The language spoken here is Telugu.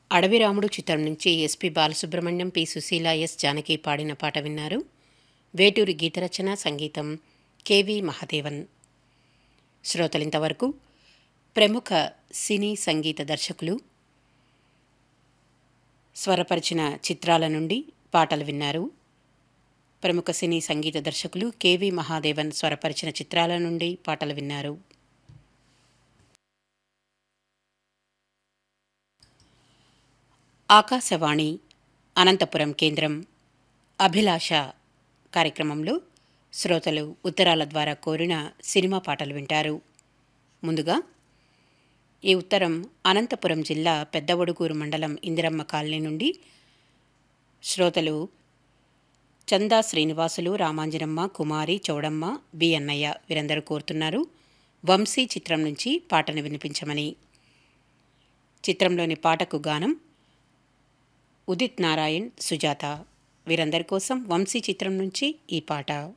అడవి రాముడు చిత్రం నుంచి S P Balasubrahmanyam P Susheela S Janaki పాడిన పాట విన్నారు వేటూరి గీతరచన సంగీతం కెవి మహాదేవన్ శ్రోతలింతవరకు ప్రముఖ సినీ సంగీత దర్శకులు స్వరపరిచిన చిత్రాల నుండి పాటలు విన్నారు ప్రముఖ సినీ సంగీత దర్శకులు కెవి మహాదేవన్ స్వరపరిచిన చిత్రాల నుండి పాటలు విన్నారు ఆకాశవాణి అనంతపురం కేంద్రం అభిలాష కార్యక్రమంలో శ్రోతలు ఉత్తరాల ద్వారా కోరిన సినిమా పాటలు వింటారు ముందుగా ఈ ఉత్తరం అనంతపురం జిల్లా పెద్దవడుగూరు మండలం ఇందిరమ్మ కాలనీ నుండి శ్రోతలు చందా శ్రీనివాసులు రామాంజనమ్మ కుమారి చౌడమ్మ బి అన్నయ్య వీరందరూ కోరుతున్నారు వంశీ చిత్రం నుంచి పాటను వినిపించమని చిత్రంలోని పాటకు గానం ఉదిత్ నారాయణ్ సుజాత వీరందరి కోసం వంశీ చిత్రం నుంచి ఈ పాట